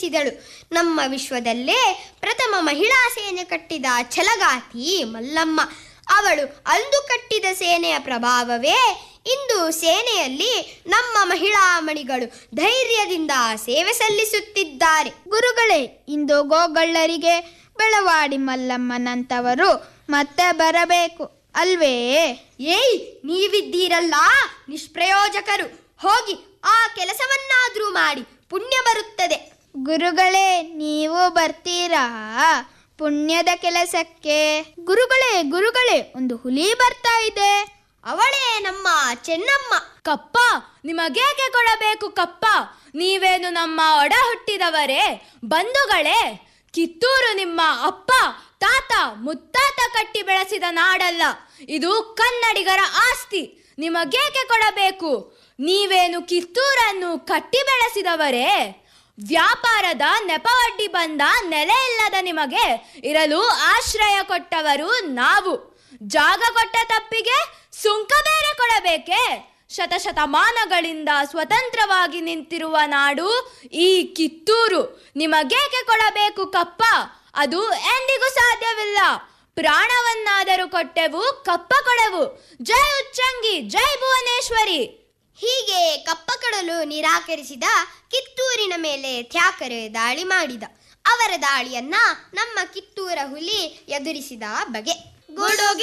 ಎನಿಸಿದಳು ನಮ್ಮ ವಿಶ್ವದಲ್ಲೇ ಪ್ರಥಮ ಮಹಿಳಾ ಸೇನೆ ಕಟ್ಟಿದ ಛಲಗಾತಿ ಮಲ್ಲಮ್ಮ ಅವಳು ಅಂದು ಕಟ್ಟಿದ ಸೇನೆಯ ಪ್ರಭಾವವೇ ಇಂದು ಸೇನೆಯಲ್ಲಿ ನಮ್ಮ ಮಹಿಳಾ ಮಣಿಗಳು ಧೈರ್ಯದಿಂದ ಸೇವೆ ಸಲ್ಲಿಸುತ್ತಿದ್ದಾರೆ ಗುರುಗಳೇ ಇಂದು ಗೋಗಳ್ಳರಿಗೆ ಬೆಳವಾಡಿ ಮಲ್ಲಮ್ಮನಂತವರು ಮತ್ತೆ ಬರಬೇಕು ಅಲ್ವೇ ಏಯ್ ನೀವಿದ್ದೀರಲ್ಲ ನಿಷ್ಪ್ರಯೋಜಕರು ಹೋಗಿ ಆ ಕೆಲಸವನ್ನಾದ್ರೂ ಮಾಡಿ ಪುಣ್ಯ ಬರುತ್ತದೆ ಗುರುಗಳೇ ನೀವು ಬರ್ತೀರಾ ಪುಣ್ಯದ ಕೆಲಸಕ್ಕೆ ಗುರುಗಳೇ ಗುರುಗಳೇ ಒಂದು ಹುಲಿ ಬರ್ತಾ ಇದೆ ಅವಳೇ ನಮ್ಮ ಚೆನ್ನಮ್ಮ ಕಪ್ಪ ನಿಮಗೇಕೆ ಕೊಡಬೇಕು ಕಪ್ಪ ನೀವೇನು ನಮ್ಮ ಒಡ ಹುಟ್ಟಿದವರೇ ಬಂಧುಗಳೇ ಕಿತ್ತೂರು ನಿಮ್ಮ ಅಪ್ಪ ತಾತ ಮುತ್ತಾತ ಕಟ್ಟಿ ಬೆಳೆಸಿದ ನಾಡಲ್ಲ ಇದು ಕನ್ನಡಿಗರ ಆಸ್ತಿ ನಿಮಗೇಕೆ ಕೊಡಬೇಕು ನೀವೇನು ಕಿತ್ತೂರನ್ನು ಕಟ್ಟಿ ಬೆಳೆಸಿದವರೇ ವ್ಯಾಪಾರದ ನೆಪವಡ್ಡಿ ಬಂದ ನೆಲೆ ಇಲ್ಲದ ನಿಮಗೆ ಇರಲು ಆಶ್ರಯ ಕೊಟ್ಟವರು ನಾವು ಜಾಗ ಕೊಟ್ಟ ತಪ್ಪಿಗೆ ಸುಂಕ ಬೇರೆ ಕೊಡಬೇಕೆ ಶತಶತಮಾನಗಳಿಂದ ಸ್ವತಂತ್ರವಾಗಿ ನಿಂತಿರುವ ನಾಡು ಈ ಕಿತ್ತೂರು ನಿಮಗೇಕೆ ಕೊಡಬೇಕು ಕಪ್ಪ ಅದು ಎಂದಿಗೂ ಸಾಧ್ಯವಿಲ್ಲ ಪ್ರಾಣವನ್ನಾದರೂ ಕೊಟ್ಟೆವು ಕಪ್ಪ ಕೊಡೆವು ಜೈ ಉಚ್ಚಂಗಿ ಜೈ ಭುವನೇಶ್ವರಿ ಹೀಗೆ ಕಪ್ಪ ಕೊಡಲು ನಿರಾಕರಿಸಿದ ಕಿತ್ತೂರಿನ ಮೇಲೆ ತ್ಯಾಕರೆ ದಾಳಿ ಮಾಡಿದ ಅವರ ದಾಳಿಯನ್ನ ನಮ್ಮ ಕಿತ್ತೂರ ಹುಲಿ ಎದುರಿಸಿದ ಬಗೆ ಗುಡುಗಿ